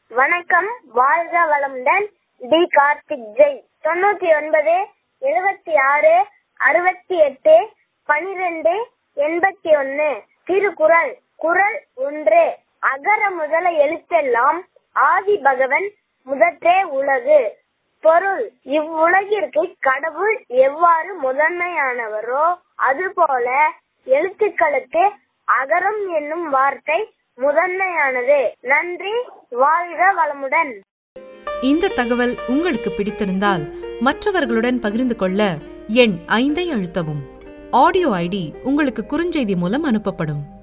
வணக்கம் வாழ்க வளமுடன் டி கார்த்திக் ஜெய் தொண்ணூத்தி ஒன்பது எழுபத்தி ஆறு அறுபத்தி எட்டு பனிரெண்டு எண்பத்தி ஒன்னு திருக்குறள் குறள் ஒன்று அகர முதல எழுத்தெல்லாம் ஆதி பகவன் முதற்றே உலகு பொருள் இவ்வுலகிற்கு கடவுள் எவ்வாறு முதன்மையானவரோ அதுபோல எழுத்துக்களுக்கு அகரம் என்னும் வார்த்தை முதன்மையானது நன்றி வாழ்க வளமுடன் இந்த தகவல் உங்களுக்கு பிடித்திருந்தால் மற்றவர்களுடன் பகிர்ந்து கொள்ள எண் ஐந்தை அழுத்தவும் ஆடியோ ஐடி உங்களுக்கு குறுஞ்செய்தி மூலம் அனுப்பப்படும்